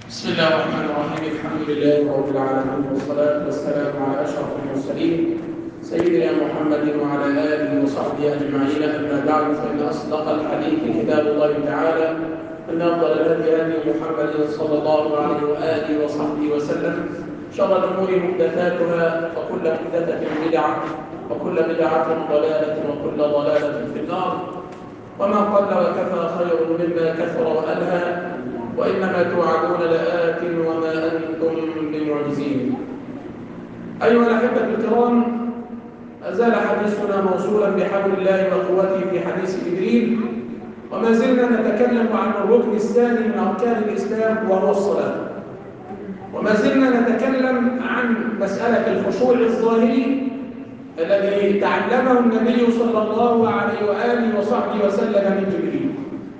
بسم الله الرحمن الرحيم الحمد لله رب العالمين والصلاة والسلام على أشرف المرسلين سيدنا محمد وعلى آله وصحبه أجمعين أما بعد فإن أصدق الحديث كتاب الله تعالى أن أفضل الهدي هدي محمد صلى الله عليه وآله وصحبه وسلم شر الأمور محدثاتها وكل محدثة بدعة وكل بدعة ضلالة وكل ضلالة في النار وما قل وكفى خير مما كثر وألهى وإنما توعدون لآت وما أنتم بمعجزين أيها الأحبة الكرام أزال حديثنا موصولا بحول الله وقوته في حديث جبريل وما زلنا نتكلم عن الركن الثاني من أركان الإسلام وهو الصلاة وما زلنا نتكلم عن مسألة الخشوع الظاهري الذي تعلمه النبي صلى الله عليه وآله وصحبه وسلم من جبريل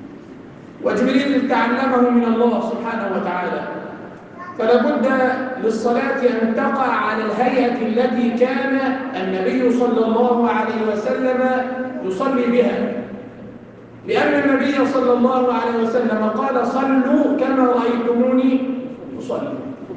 وجبريل تعلمه من الله سبحانه وتعالى فلا بد للصلاة أن تقع على الهيئة التي كان النبي صلى الله عليه وسلم يصلي بها لأن النبي صلى الله عليه وسلم قال صلوا كما رأيتموني أصلي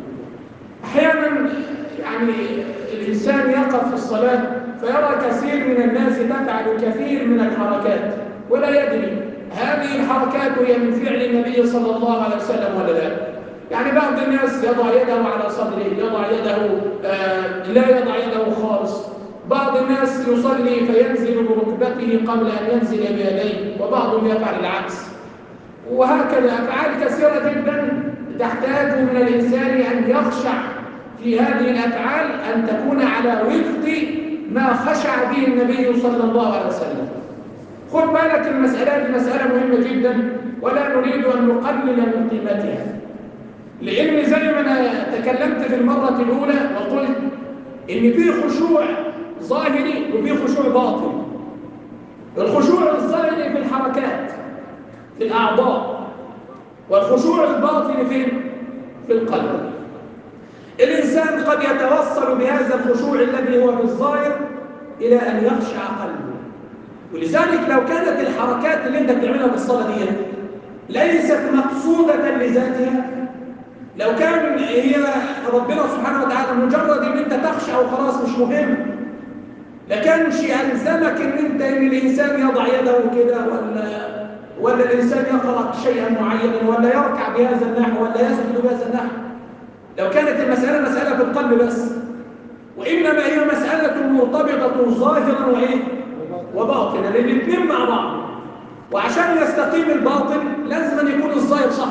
أحيانا يعني الإنسان يقف في الصلاة فيرى كثير من الناس تفعل كثير من الحركات ولا يدري هذه الحركات هي من فعل النبي صلى الله عليه وسلم ولا لا يعني بعض الناس يضع يده على صدره يضع يده آه لا يضع يده خالص بعض الناس يصلي فينزل بركبته قبل أن ينزل بيديه وبعضهم يفعل العكس وهكذا أفعال كثيرة جدا تحتاج من الإنسان أن يخشع في هذه الأفعال أن تكون على وفق ما خشع به النبي صلى الله عليه وسلم خذ بالك المسألة دي مسألة مهمة جدا ولا نريد أن نقلل من قيمتها لأن زي ما أنا تكلمت في المرة الأولى وقلت إن في خشوع ظاهري وفي خشوع باطن الخشوع الظاهري في الحركات في الأعضاء والخشوع الباطن في في القلب الإنسان قد يتوصل بهذا الخشوع الذي هو في الظاهر إلى أن يخشع قلبه ولذلك لو كانت الحركات اللي انت بتعملها في الصلاة دي ليست مقصودة لذاتها لو كان هي ربنا سبحانه وتعالى مجرد ان انت تخشع وخلاص مش مهم لكانش ألزمك ان انت ان الانسان يضع يده كده ولا ولا الانسان يقرأ شيئا معينا ولا يركع بهذا النحو ولا يسجد بهذا النحو لو كانت المسألة مسألة في القلب بس وإنما هي مسألة مرتبطة ظاهرا وإيه وباطنا لان الاثنين مع بعض وعشان يستقيم الباطن لازم أن يكون الظاهر صح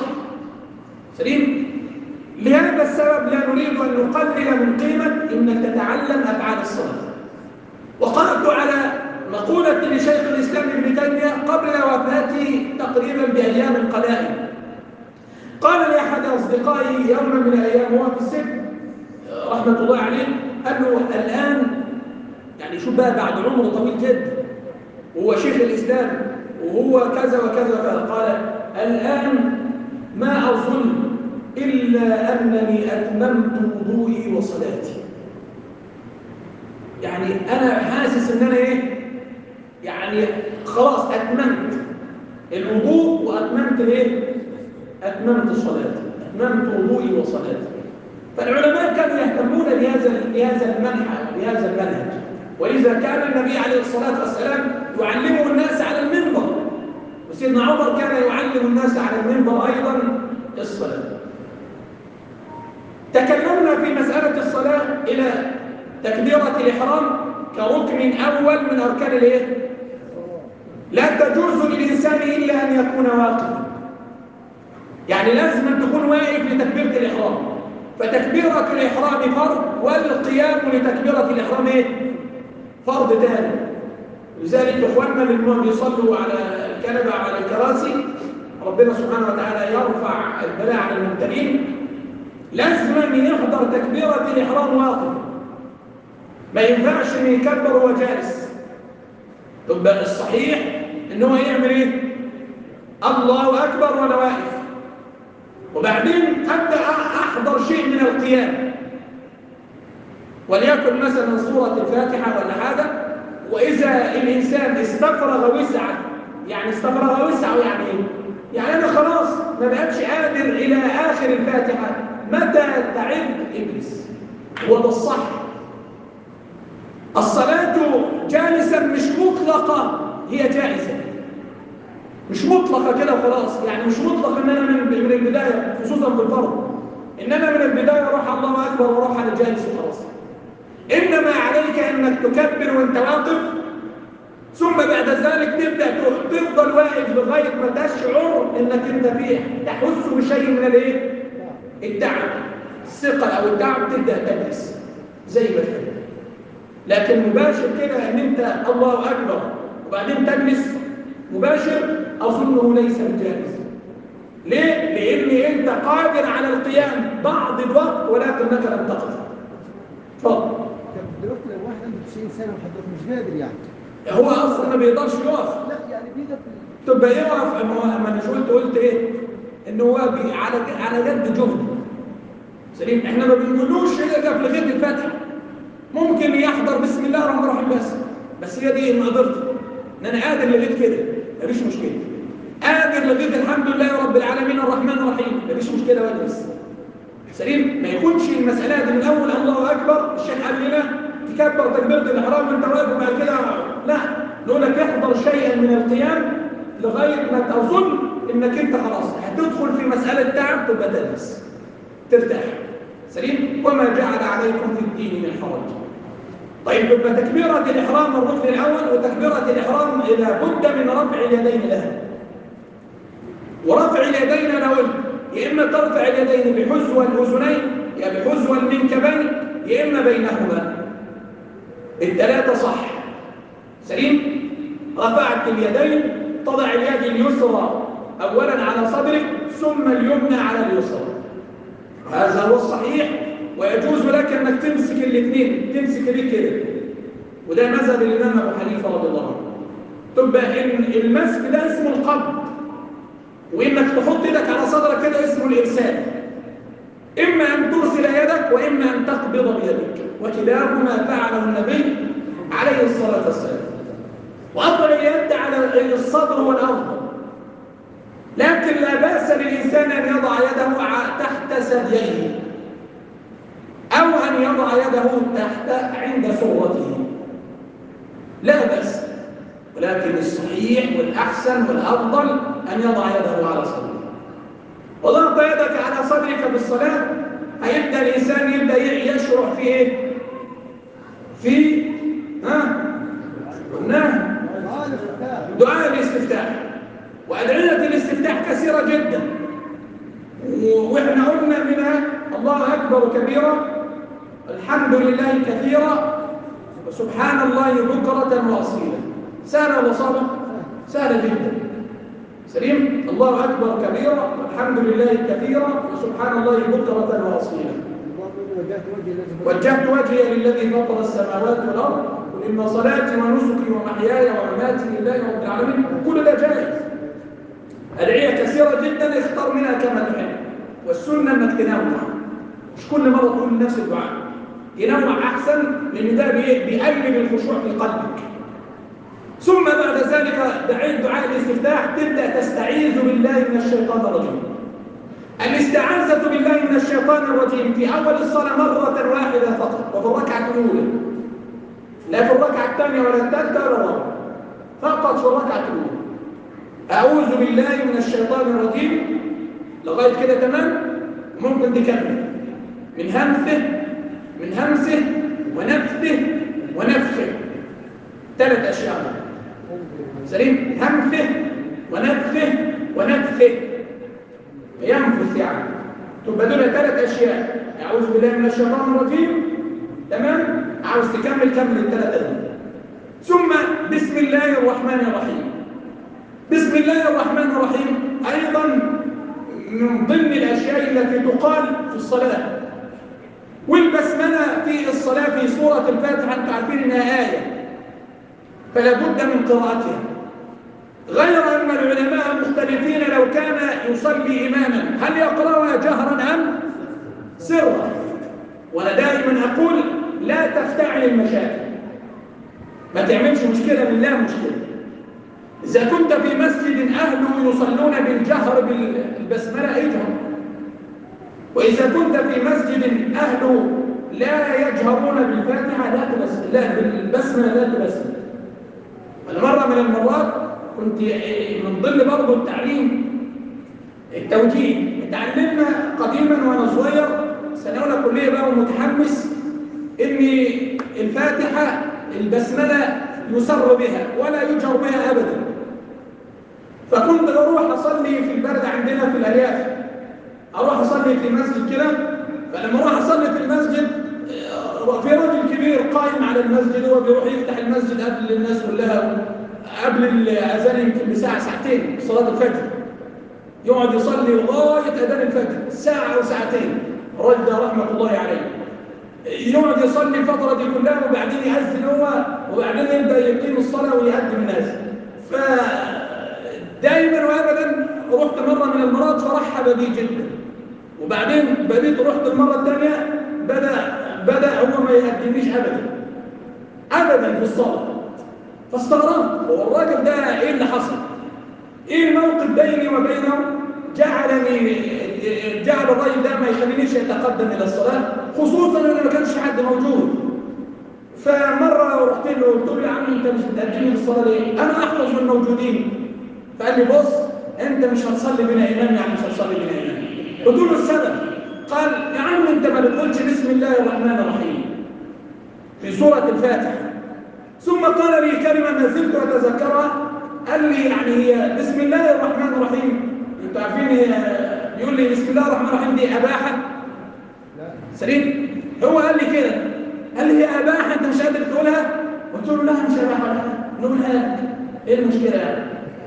سليم لهذا السبب لا نريد أن نقلل من قيمة إنك تتعلم أفعال الصلاة وقرأت على مقولة لشيخ الإسلام ابن تيمية قبل وفاته تقريبا بأيام قلائل قال لأحد أصدقائي يوما من الأيام وهو في السجن رحمة الله عليه قال له الآن يعني شوف بقى بعد عمر طويل جدا وهو شيخ الإسلام وهو كذا وكذا قال الآن ما أظن إلا أنني أتممت وضوئي وصلاتي يعني أنا حاسس أن أنا إيه يعني خلاص أتممت الوضوء وأتممت الإيه أتممت صلاتي أتممت وضوئي وصلاتي فالعلماء كانوا يهتمون بهذا بهذا المنحى بهذا المنهج ولذا كان النبي عليه الصلاة والسلام يعلمه الناس على المنبر وسيدنا عمر كان يعلم الناس على المنبر أيضا الصلاة تكلمنا في مسألة الصلاة إلى تكبيرة الإحرام كركن أول من أركان الإيه؟ لا تجوز للإنسان إلا أن يكون واقفا يعني لازم أن تكون واقف لتكبيرة الإحرام فتكبيرة الإحرام فرض والقيام لتكبيرة الإحرام إيه؟ فرض تاني لذلك إخواننا اللي بيصلوا على الكنبة على الكراسي ربنا سبحانه وتعالى يرفع البلاء على المبتلين لازم أن يحضر تكبيرة الإحرام واقف ما ينفعش أن يكبر وهو جالس تبقى الصحيح أن هو يعمل إيه؟ الله أكبر وأنا واقف وبعدين أبدأ أحضر شيء من القيام وليكن مثلا سورة الفاتحة ولا حاجة وإذا الإنسان استفرغ وسعه يعني استفرغ وسعه يعني يعني أنا خلاص ما بقتش قادر إلى آخر الفاتحة متى تعد إبليس هو ده الصح الصلاة جالسا مش مطلقة هي جائزة مش مطلقة كده وخلاص يعني مش مطلق ان انا من من البداية خصوصا في الفرض انما من البداية اروح الله اكبر واروح على جالس وخلاص انما عليك انك تكبر وانت واقف ثم بعد ذلك تبدا تفضل واقف لغايه ما تشعر انك انت فيه تحس بشيء من الايه التعب الثقل او التعب تبدا تجلس زي ما كده لكن مباشر كده ان انت الله اكبر وبعدين تجلس مباشر اظنه ليس بجائز ليه لان انت قادر على القيام بعض الوقت ولكنك لم تقف اتفضل دلوقتي لو واحد عنده 90 سنه وحضرتك مش قادر يعني هو اصلا ما بيقدرش يقف لا يعني بيقدر تبقى يقف ما هو ما انا قلت قلت ايه ان هو بي على على قد جهده سليم احنا ما بنقولوش يقف لغايه الفاتحه ممكن يحضر بسم الله الرحمن الرحيم بس بس هي دي مقدرتي ان انا قادر لغايه كده مفيش مشكله قادر لغايه الحمد لله رب العالمين الرحمن الرحيم مفيش مشكله واجلس سليم ما يكونش المساله دي من اول الله اكبر الشيخ قال لنا تكبر تكبيره الاحرام وانت واقف وبعد كده لا نقول لك احضر شيئا من القيام لغايه ما تظن انك انت خلاص هتدخل في مساله تعب تبقى تجلس ترتاح سليم وما جعل عليكم في الدين من حرج طيب يبقى تكبيره الاحرام الركن الاول وتكبيره الاحرام اذا بد من رفع اليدين لها ورفع اليدين انا قلت يا اما ترفع اليدين بحزو الاذنين يا بحزو المنكبين يا اما بينهما الثلاثه صح سليم رفعت اليدين تضع اليد اليسرى اولا على صدرك ثم اليمنى على اليسرى هذا هو الصحيح ويجوز لك انك تمسك الاثنين تمسك دي كده وده مذهب الامام ابو حنيفه رضي الله عنه تبقى ان المسك ده اسمه القبض وانك تحط ايدك على صدرك كده اسمه الارسال اما ان ترسل يدك واما ان تقبض بيدك وكلاهما فعله النبي عليه الصلاه والسلام وافضل اليد على الصدر هو الافضل لكن لا باس للانسان ان يضع يده تحت ثدييه او ان يضع يده تحت عند سرته لا باس ولكن الصحيح والاحسن والافضل ان يضع يده على صدره وضغط يدك على صدرك بالصلاه هيبدا الانسان يبدا يشرع في ايه في ها قلناها دعاء الاستفتاح وادعيه الاستفتاح كثيره جدا واحنا قلنا منها الله اكبر كبيرا الحمد لله كثيرا وسبحان الله بكره واصيلا سهله ولا صعبه سهله جدا سليم الله اكبر كبيرا والحمد لله كثيرا وسبحان الله بكره واصيلا وجهت وجهي للذي فطر السماوات والارض قل ان صلاتي ونسكي ومحياي ومماتي لله رب العالمين كل ده جائز ادعيه كثيره جدا اختار منها كما تحب والسنه انك تنوع مش كل مره تقول نفس الدعاء تنوع احسن لان ده بيقلب الخشوع في قلبك ثم بعد ذلك دعيت دعاء الاستفتاح تبدا تستعيذ بالله من الشيطان الرجيم الاستعاذة بالله من الشيطان الرجيم في أول الصلاة مرة واحدة فقط وفي الركعة الأولى لا في الركعة الثانية ولا الثالثة ولا الرابعة فقط في الركعة الأولى أعوذ بالله من الشيطان الرجيم لغاية كده تمام ممكن تكمل من همسه من همسه ونفسه ونفسه ثلاث أشياء سليم همسه ونفسه ونفسه ينفث يعني تبقى دول ثلاث اشياء اعوذ بالله من الشيطان الرجيم تمام عاوز تكمل كمل الثلاثه دول ثم بسم الله الرحمن الرحيم بسم الله الرحمن الرحيم ايضا من ضمن الاشياء التي تقال في الصلاه والبسمله في الصلاه في سوره الفاتحه انتم عارفين انها ايه فلا بد من قراءتها غير أن العلماء مختلفين لو كان يصلي إماما هل يقرأها جهرا أم سرا وأنا دائما أقول لا تفتعل المشاكل ما تعملش مشكلة بالله مشكلة إذا كنت في مسجد أهله يصلون بالجهر بالبسملة اجهر وإذا كنت في مسجد أهله لا يجهرون بالفاتحة لا تبسم لا بالبسملة لا تبسم مرة من المرات كنت من ضمن برضه التعليم التوجيه اتعلمنا قديما وانا صغير سنه اولى كليه بقى ومتحمس ان الفاتحه البسمله يسر بها ولا يجهر بها ابدا فكنت بروح اصلي في البرد عندنا في الارياف اروح اصلي في مسجد كده فلما اروح اصلي في المسجد في رجل كبير قائم على المسجد هو بيروح يفتح المسجد قبل الناس كلها قبل الاذان يمكن بساعه ساعتين صلاه الفجر يقعد يصلي لغايه اذان الفجر ساعه او ساعتين الراجل ده رحمه الله عليه يقعد يصلي الفتره دي كلها وبعدين يأذن هو وبعدين يبدا يقيم الصلاه ويقدم الناس ف دائما وابدا رحت مره من المرات فرحب بي جدا وبعدين بديت رحت المره الثانيه بدا بدا هو ما يقدمنيش ابدا ابدا في الصلاه فاستغربت هو الراجل ده ايه اللي حصل ايه الموقف بيني وبينه جعلني جعل الراجل ده ما يخلينيش اتقدم الى الصلاه خصوصا ان ما كانش حد موجود فمره رحت له قلت له يا عم انت مش بتقدمني الصلاه ليه انا احفظ من الموجودين فقال لي بص انت مش هتصلي بنا امام يعني مش هتصلي بنا امام قلت له السبب قال يا عم انت ما بتقولش بسم الله الرحمن الرحيم في سوره الفاتحه ثم قال لي كلمه ما زلت اتذكرها قال لي يعني هي بسم الله الرحمن الرحيم انتوا عارفين هي يقول لي بسم الله الرحمن الرحيم دي اباحه سليم هو قال لي كده قال لي هي اباحه انت مش قادر تقولها قلت له لا مش اباحه نقولها ايه المشكله يعني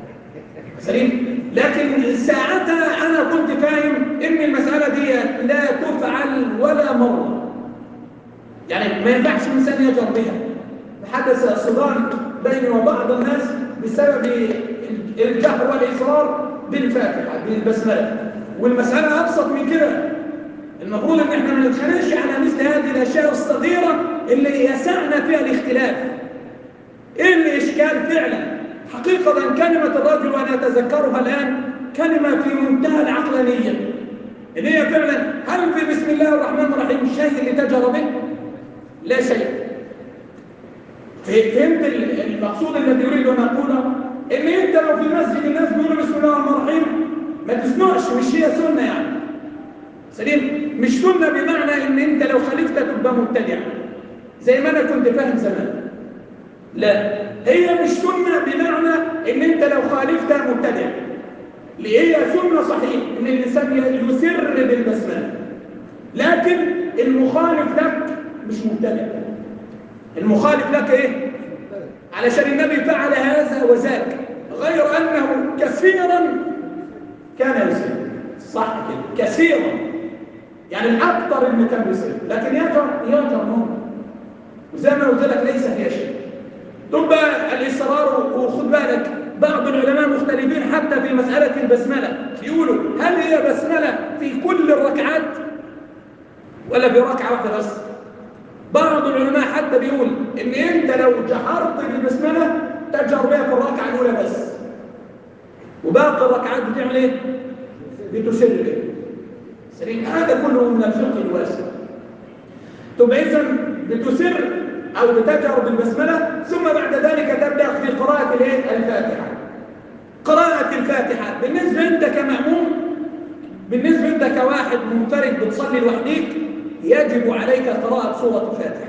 سليم لكن ساعتها انا كنت فاهم ان المساله دي لا تفعل ولا مره يعني ما ينفعش الانسان يجر بها حدث صدام بيني وبعض الناس بسبب الجهر والاصرار بالفاتحه بالبسمله والمساله ابسط من كده المفروض ان احنا ما نتخانقش على مثل هذه الاشياء الصغيره اللي يسعنا فيها الاختلاف ايه الاشكال فعلا حقيقه كلمه الرجل وانا اتذكرها الان كلمه في منتهى العقلانيه اللي هي فعلا هل في بسم الله الرحمن الرحيم شيء لتجر به لا شيء فهمت المقصود الذي يريد ان اقوله ان انت لو في مسجد الناس بيقولوا بسم الله الرحمن الرحيم ما تسمعش مش هي سنه يعني سليم مش سنه بمعنى ان انت لو خالفت تبقى مبتدع زي ما انا كنت فاهم زمان لا هي مش سنه بمعنى ان انت لو خالفت مبتدع هي سنه صحيح ان الانسان يسر بالبسمله لكن المخالف لك مش مبتدع المخالف لك ايه علشان النبي فعل هذا وذاك غير انه كثيرا كان يسير صح كده كثيرا يعني الاكثر اللي كان بيسير لكن يجر يجر منه وزي ما قلت لك ليس فيها شيء تبقى الاصرار وخد بالك بعض العلماء مختلفين حتى في مساله البسمله يقولوا هل هي بسمله في كل الركعات ولا في ركعه واحده بس بعض العلماء حتى بيقول ان انت لو جهرت بالبسمله تجهر بها في الركعه الاولى بس وباقي الركعات بتعمل ايه بتسر به سليم هذا كله من الفقه الواسع تبقى اذا بتسر او بتجهر بالبسمله ثم بعد ذلك تبدا في قراءه الايه الفاتحه قراءه الفاتحه بالنسبه انت كماموم بالنسبه انت كواحد منفرد بتصلي لوحديك يجب عليك قراءة سورة الفاتحة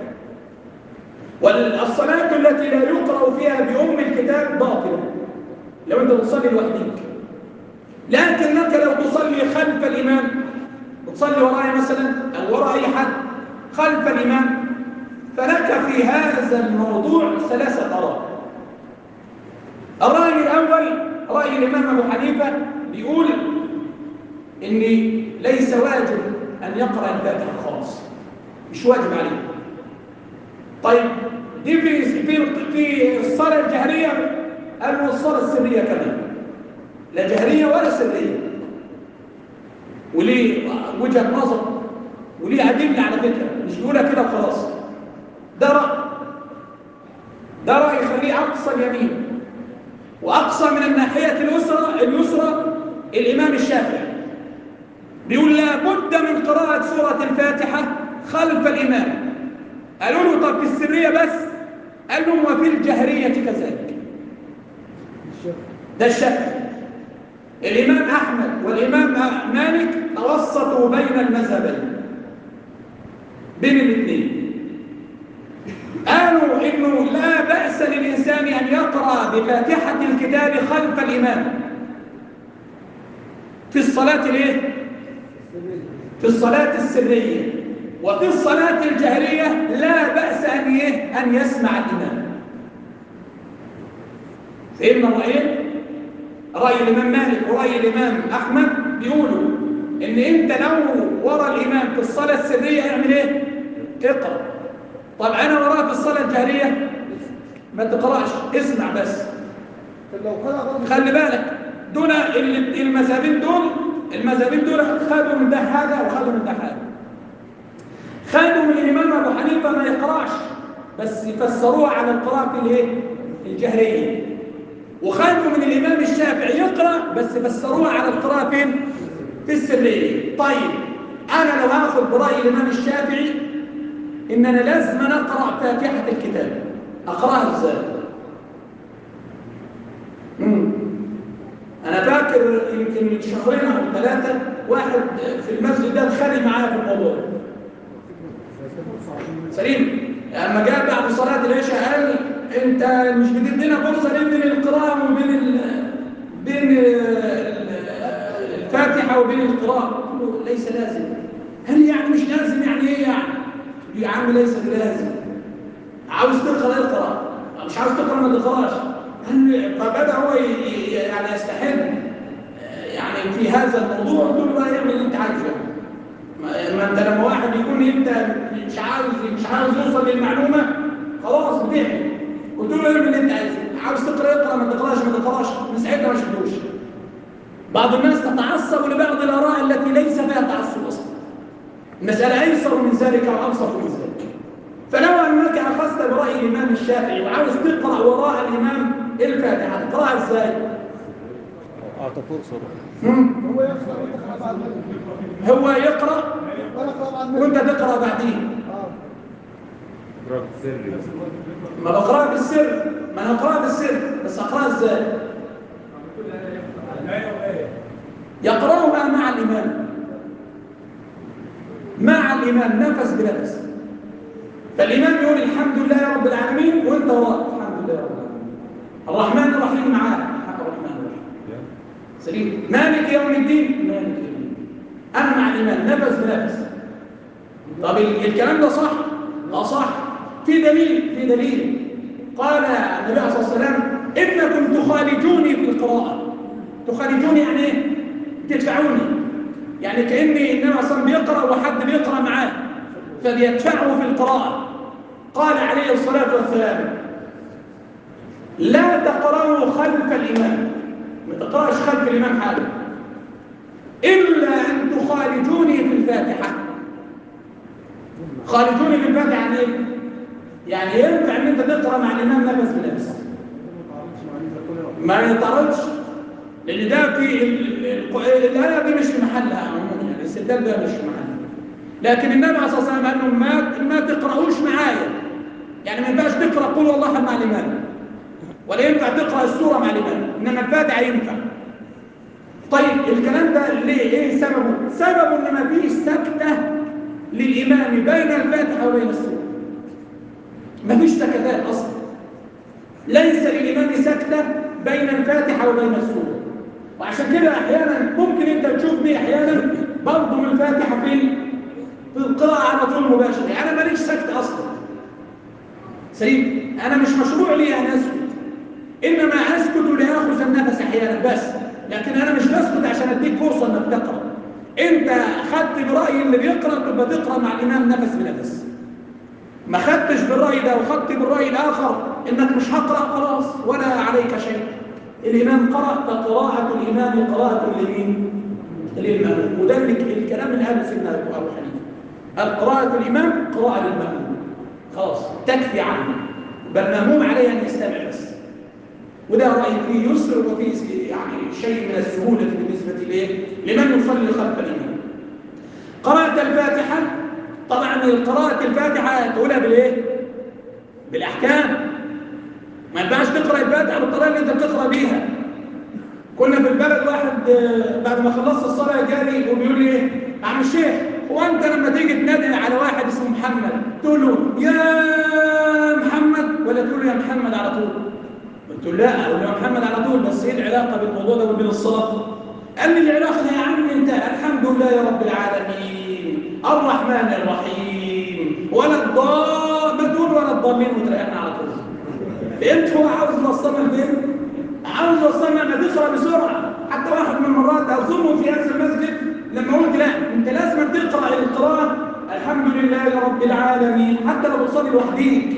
والصلاة التي لا يقرأ فيها بأم الكتاب باطلة لو أنت بتصلي لوحدك لكنك لو تصلي خلف الإمام بتصلي وراي مثلا أو وراء أي حد خلف الإمام فلك في هذا الموضوع ثلاثة آراء الرأي الأول رأي الإمام أبو حنيفة بيقول إن ليس واجب أن يقرأ الفاتحة خالص مش واجب عليه طيب دي في في في الصلاة الجهرية قالوا الصلاة السرية كمان لا جهرية ولا سرية وليه وجهة نظر وليه أدلة على فكرة مش بيقولها كده وخلاص ده رأي ده رأي يخليه أقصى اليمين وأقصى من الناحية اليسرى اليسرى الإمام الشافعي بيقول لا بد من قراءة سورة الفاتحة خلف الإمام قالوا له طب في السرية بس قال لهم وفي الجهرية كذلك ده الشافعي الإمام أحمد والإمام مالك توسطوا بين المذهبين بين الاثنين قالوا إنه لا بأس للإنسان أن يقرأ بفاتحة الكتاب خلف الإمام في الصلاة ليه؟ في الصلاة السرية وفي الصلاة الجهرية لا بأس أن يه- أن يسمع الإمام فهمنا رأيين؟ رأي الإمام مالك ورأي الإمام أحمد بيقولوا إن أنت لو ورا الإمام في الصلاة السرية اعمل إيه؟ اقرأ طب أنا وراه في الصلاة الجهرية ما تقرأش اسمع بس طب لو قرأ برضه خلي بالك دول ال- المذهبين دول المذهبين دول خدوا من ده حاجة وخدوا من ده حاجة خدوا من الإمام أبو حنيفة ما يقرأش بس يفسروها على القراءة في الايه؟ الجهرية وخدوا من الإمام الشافعي يقرأ بس فسروها على القراءة فين؟ في السرية طيب أنا لو هاخد برأي الإمام الشافعي إن أنا لازم أقرأ فاتحة الكتاب أقرأها إزاي؟ مم. أنا فاكر يمكن من شهرين أو ثلاثة واحد في المسجد ده اتخانق معايا في الموضوع سليم لما جاء بعد صلاة العشاء قال أنت مش بتدينا فرصة ليه بين القراءة وبين ال... بين ال- الفاتحة وبين القراءة قلت له ليس لازم هل يعني مش لازم يعني إيه يعني؟ يا عم ليس بلازم عاوز تقرأ اقرأ مش عاوز تقرأ ما تقرأش هل- فبدأ هو ي- ي- يعني يستحل آه، يعني في هذا الموضوع قلت له بقى يعمل اللي انت عايزه ما ما انت لما واحد يكون انت مش عاوز مش عاوز يوصل للمعلومه خلاص بتعمل قلت له اعمل اللي انت عايزه عاوز تقرا اقرا ما تقراش ما تقراش من ساعتها ما شفتوش بعض الناس تتعصب لبعض الاراء التي ليس فيها تعصب اصلا المساله ايسر من ذلك وابسط من ذلك فلو انك اخذت براي الامام الشافعي وعاوز تقرا وراء الامام الفاتحه تقراها ازاي؟ أعطى فرصة مم. هو يقرأ وتقرأ بعد المغرب هو يقرا وأنا أقرأ بعد المغرب وانت تقرا بعديه آه إقراء سري ما بقراها بالسر ما انا اقراها بالسر بس اقراها ازاي يقراها مع الامام مع الامام نفس بنفس فالامام يقول الحمد لله رب العالمين وانت وراه الحمد لله رب العالمين الرحمن الرحيم معاه الرحمن الرحيم سليم مالك يوم الدين مالك يوم الدين انا مع الامام نفس بنفس طب ال- الكلام ده صح اه صح في دليل في دليل قال النبي عليه الصلاه والسلام انكم تخالجوني في القراءه تخالجوني يعني ايه تدفعوني يعني كاني النبي عليه الصلاه والسلام بيقرا وحد بيقرا معاه فبيدفعه في القراءه قال عليه الصلاه والسلام لا تقرأوا خلف الإمام ما تقرأش خلف الإمام حاجة إلا أن تخالجوني في الفاتحة خالجوني في الفاتحة يعني إيه؟ يعني ينفع أن أنت تقرأ مع الإمام نفس بنفس ما يطردش لأن ده في ال- ال- الآية دي مش في محلها عموما يعني الاستدلال ده مش في محلها لكن النبي عليه الصلاة والسلام قال لهم ما ما تقرأوش معايا يعني ما ينفعش تقرأ قول والله أحد مع الإمام ولا ينفع تقرأ السورة مع الإمام إنما الفاتحة ينفع طيب الكلام ده ليه ايه سببه سببه ان ما فيش سكتة للإمام بين الفاتحة وبين السورة ما فيش سكتات أصلا ليس للإمام سكتة بين الفاتحة وبين السورة وعشان كده أحيانا ممكن أنت تشوف بيه أحيانا برضه من الفاتحة فين في القراءة على طول مباشر يعني أنا ماليش سكتة أصلا سليم أنا مش مشروع لي أن أسكت إنما أسكت لآخذ النفس أحيانا بس لكن أنا مش بسكت عشان أديك فرصة إنك تقرأ أنت خدت برأي اللي بيقرأ تبقى تقرأ مع الإمام نفس بنفس ما خدتش بالرأي ده وخدت بالرأي الآخر إنك مش هقرأ خلاص ولا عليك شيء الإمام قرأ فقراءة الإمام قراءة لمين؟ للمأموم وده اللي- الكلام اللي قاله سيدنا أبو أبو حنيفة القراءة الإمام قراءة للمأموم خلاص تكفي عنه بل المأموم عليه أن يستمع بس وده رأي فيه يسر وفيه يعني شيء من السهولة بالنسبة ليه؟ لمن يصلي خلف الإمام قرأت الفاتحة طبعا قراءة الفاتحة تقولها بالإيه؟ بالأحكام ما ينفعش تقرأ الفاتحة بالطريقة اللي أنت بتقرأ بيها كنا في البلد واحد آه، بعد ما خلصت الصلاة جالي وبيقول لي إيه؟ يا عم الشيخ هو أنت لما تيجي تنادي على واحد اسمه محمد تقول له يا محمد ولا تقول له يا محمد على طول؟ قلت له لا اقول له يا محمد على طول بس ايه العلاقه بالموضوع ده وبين الصلاه؟ قال لي العلاقه يا عم انت الحمد لله يا رب العالمين الرحمن الرحيم ولا الضال ما تقول ولا الضالين وتريحنا على طول فهمت هو عاوز يوصلنا لفين؟ عاوز يوصلنا انك تقرا بسرعه حتى واحد من المرات اظنه في هذا المسجد لما قلت لا انت لازم تقرا القراءه الحمد لله رب العالمين حتى لو بتصلي لوحديك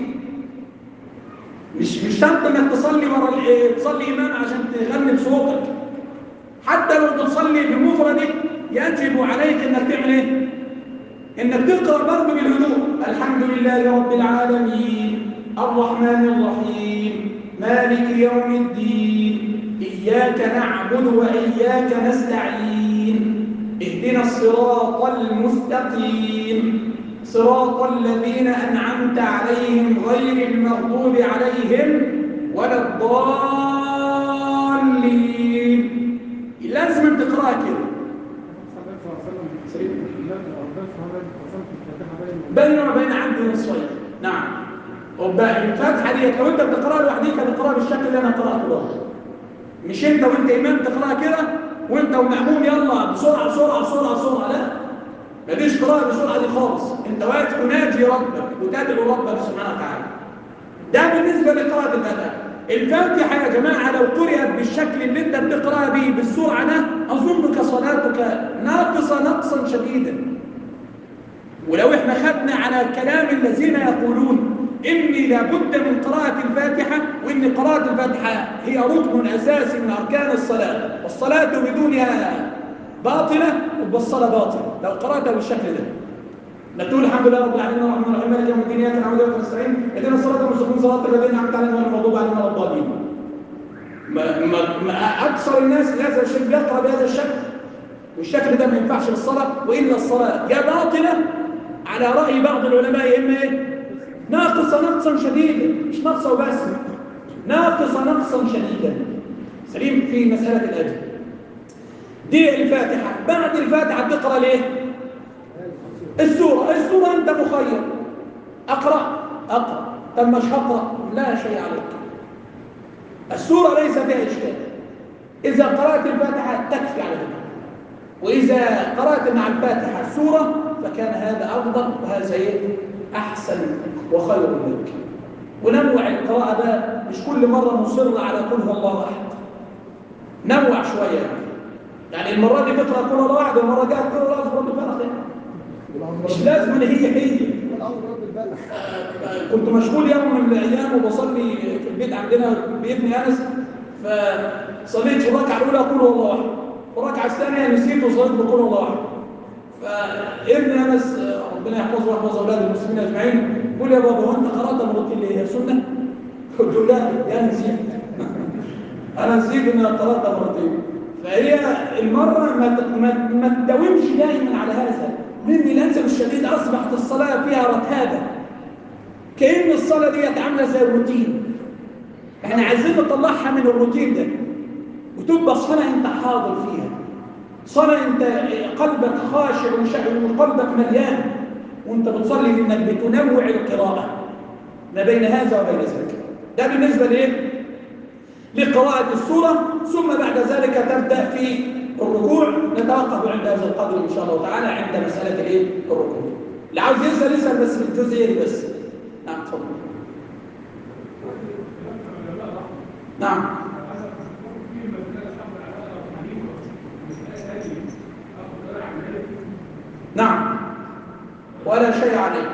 مش مش شرط انك تصلي ورا ال- تصلي امام عشان تغني بصوتك حتى لو بتصلي بمفردك يجب عليك انك تعمل ايه انك تقرا برضه بالهدوء الحمد لله رب العالمين الرحمن الرحيم مالك يوم الدين اياك نعبد واياك نستعين اهدنا الصراط المستقيم صراط الذين أنعمت عليهم غير المغضوب عليهم ولا الضالين لازم تقرأ كده بينه وبين عبد نصفين نعم وبقى الفتحة دي لو انت بتقرأها لوحديك هتقرأها بالشكل اللي انا قرأته ده مش انت وانت امام تقرأها كده وانت ومأموم يلا بسرعة بسرعة بسرعة بسرعة لا مفيش قراءة بالسرعة دي خالص انت واقف تناجي ربك وتدعو ربك سبحانه وتعالى ده بالنسبة لقراءة الفاتحة الفاتحة يا جماعة لو قرأت بالشكل اللي انت بتقرأ به بالسرعة ده أظنك صلاتك ناقصة نقصا شديدا ولو احنا خدنا على كلام الذين يقولون إني لابد من قراءة الفاتحة وإن قراءة الفاتحة هي ركن أساسي من أركان الصلاة والصلاة بدونها باطلة يبقى الصلاة باطلة لو قرأتها بالشكل ده نقول الحمد لله رب العالمين الرحمن الرحيم مالك يوم الدين اياك نعبد واياك نستعين اهدنا الصراط المستقيم صراط الذين انعمت عليهم غير المغضوب عليهم ولا الضالين ما ما ما اكثر الناس لهذا الشيء بيقرا بهذا الشكل والشكل ده ما ينفعش للصلاه والا الصلاه يا باطله على راي بعض العلماء يا اما ايه ناقصه نقصا شديدا مش ناقصه وبس ناقصه نقصا شديدا سليم في مساله الاجر دي الفاتحه بعد الفاتحه تقرا ليه السورة السورة أنت مخير أقرأ أقرأ طب مش هقرأ لا شيء عليك السورة ليس فيها إشكال إذا قرأت الفاتحة تكفي على ذلك وإذا قرأت مع الفاتحة سورة فكان هذا أفضل وهذا إيه؟ أحسن وخير لك ونوع القراءة ده مش كل مرة مصر على قل هو الله أحد نوع شوية يعني يعني المرة دي تقرأ قل هو الله أحد والمرة دي قل هو الله أحد برضه فرق يعني مش لازم ان هي هي الأمر رب البلد كنت مشغول يوم من الايام وبصلي في البيت عندنا بابن انس فصليت في الركعه الاولى قول هو الله احد والركعه الثانيه نسيت وصليت بقول هو الله احد فابن انس ربنا يحفظه ويحفظ اولاد المسلمين اجمعين يقول يا بابا هو انت قرات مرتين ليه هي سنه؟ قلت له لا يا نسيت انا نسيت ان أنا قرات مرتين فهي المره ما ما, ما تداومش دائما على هذا لان للاسف الشديد اصبحت الصلاه فيها رتابه كأن الصلاة دي عاملة زي الروتين احنا عايزين نطلعها من الروتين ده وتبقى صلاة انت حاضر فيها صلاة انت قلبك خاشع وشع- وقلبك مليان وانت بتصلي لانك بتنوع القراءة ما بين هذا وبين ذاك ده بالنسبة لايه؟ لقراءة السورة ثم بعد ذلك تبدأ في الركوع نتوقف عند هذا القدر إن شاء الله تعالى عند مسألة الايه؟ الركوع اللي عاوز يسأل يسأل بس في الجزئية دي بس نعم تفضل نعم نعم ولا شيء عليك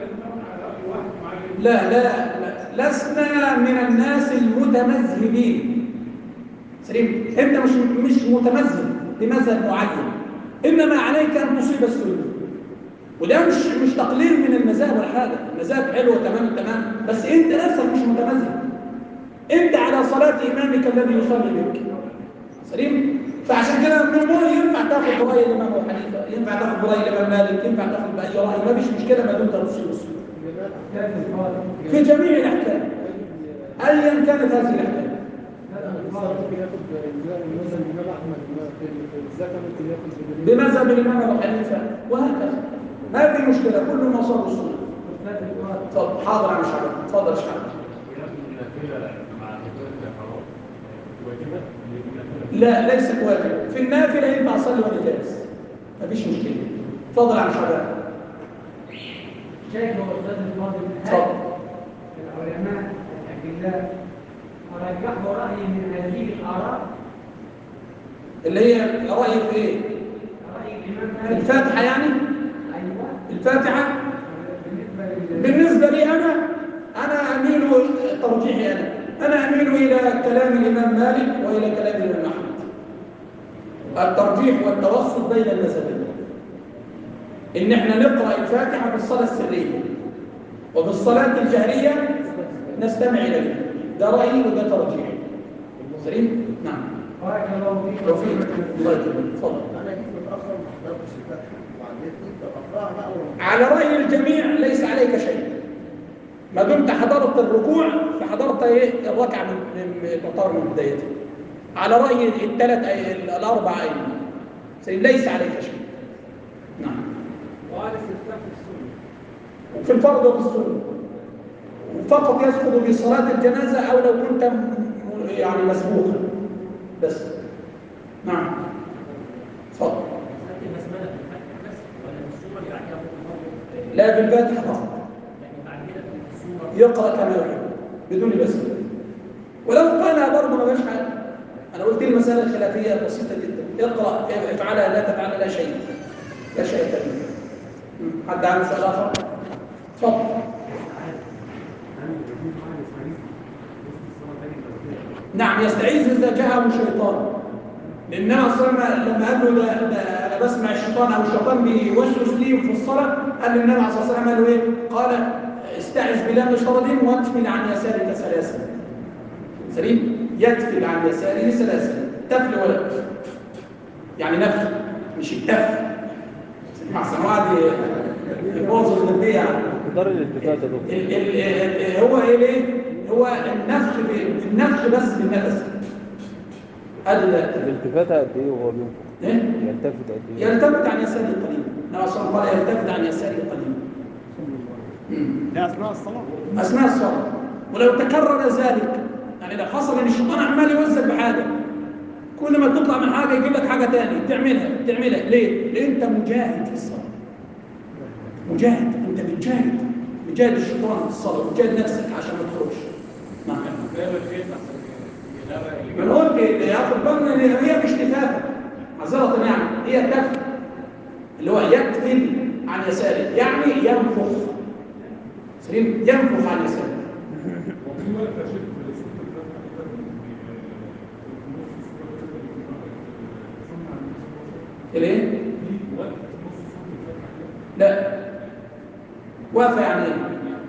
لا لا لا لسنا من الناس المتمذهبين سليم انت مش مش متمذهب بمذهب معين انما عليك ان تصيب السنه وده مش مش تقليل من المذاهب ولا حاجه المذاهب حلوه تمام تمام بس انت نفسك مش متمذهب انت على صلاه امامك الذي يصلي بك سليم فعشان كده من مو ينفع تاخذ براي الامام ابو حنيفه ينفع تاخذ براي الامام مالك ينفع تاخذ باي راي ما فيش مشكله ما دمت تصير السنه في جميع الاحكام ايا كانت هذه الاحكام بمذهب الامام ابو حنيفه وهكذا ما في مشكله كل ما صار السنه اتفضل حاضر يا شعبان اتفضل يا شعبان لا ليست واجب في النافله ينفع اصلي وانا جالس مفيش مشكله اتفضل يا شعبان شايف هو استاذ الفاضل اتفضل العلماء الاجلاء رجحوا راي من هذه الاراء اللي هي رايك في ايه راي الامام مالك الفاتحه يعني ايوه الفاتحه بالنسبه لل بالنسبه لي انا انا اميل ترجيحي انا انا اميل الى كلام الامام مالك والى كلام الامام احمد الترجيح والتوسط بين المذهبين ان احنا نقرا الفاتحه في الصلاه السريه وفي الصلاه الجهريه نستمع اليه ده رايي وده ترجيحي سليم نعم بارك الله فيك توفيق الله يكرمك اتفضل انا جيت متاخر ما حضرتش الفتحه وبعدين كنت اقراها بقى وأنا- على رأي الجميع ليس عليك شيء ما دمت حضرت الركوع فحضرت ايه الركعة من من تعتبر من بدايتها على رأي الثلاث أي- الأربع أيام ليس عليك شيء نعم وفي الفرض وفي السنة فقط يسقط في صلاة الجنازة أو لو كنت م- يعني مسبوقا بس نعم اتفضل لا بالفاتحة فقط يقرأ كما يحب بدون بسمله ولو قال برضه ما فيش حاجة أنا قلت لي مسألة خلافية بسيطة جدا اقرأ افعلها لا تفعلها لا شيء لا شيء تاني مم. حد عنده سؤال آخر؟ اتفضل نعم يستعيذ إذا جاءه شيطان لأنما أصلا لما قال له ده, ده أنا بسمع الشيطان أو الشيطان بيوسوس لي في الصلاة قال للنبي عليه الصلاة والسلام قال له إيه؟ قال استعذ بالله من الشيطان الرجيم واتفل عن يسارك ثلاثا سليم؟ يتفل عن يساره ثلاثا تفل ولد يعني نفل مش التف أحسن واحد يبوظ الغدية يعني دار الالتفات يا دكتور ال ال ال هو ايه ليه؟ هو النفخ ب- النفخ بس بالنفس ادي ده الالتفات قد ايه وهو بينفخ ايه؟ يلتفت قد ايه يلتفت عن يساره قليلا النبي صلى الله عليه وسلم قال يلتفت عن يساره قليلا مم. ده اثناء الصلاه اثناء الصلاه ولو تكرر ذلك يعني لو حصل ان الشيطان عمال يوزن بحاجه كل ما تطلع من حاجه يجيب لك حاجه ثانيه تعملها تعملها ليه؟ لان انت مجاهد في الصلاه مجاهد انت بتجاهد بتجاهد الشيطان في الصلاه بتجاهد نفسك عشان ما تخرجش نعم من قلت ياخد بالنا ان هي مش لفافه معذره يعني هي تف اللي هو يكتل عن يساره يعني ينفخ سليم ينفخ عن يساره الايه؟ لا واقفه يعني ايه؟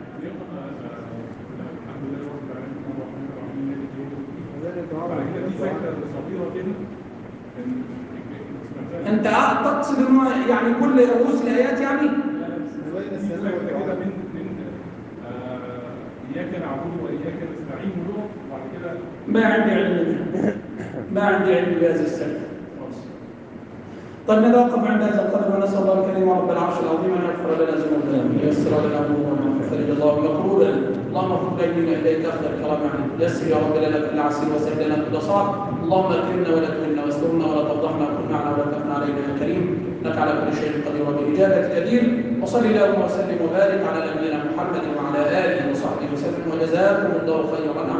انت تقصد انه يعني كل رؤوس الايات يعني بين السلام والدعاء إياك نعبد وإياك نستعين له وبعد كده ما عندي علم بها. ما عندي علم بهذه السنه طيب نتوقف عند هذا القدر ونسال الله الكريم رب العرش العظيم ان يغفر لنا ذنوبنا وييسر لنا امورنا ويفرج الله مكروبنا اللهم خذ ايدينا اليك اخذ الكرام عنك يسر يا رب لنا كل عسير وسهل لنا كل صعب اللهم اكرمنا ولا تهنا واسترنا ولا تفضحنا وكن معنا ولا تكن علينا يا كريم انك على كل شيء قدير وباجابه جدير وصل اللهم وسلم وبارك على نبينا محمد وعلى اله وصحبه وسلم وجزاكم الله خيرا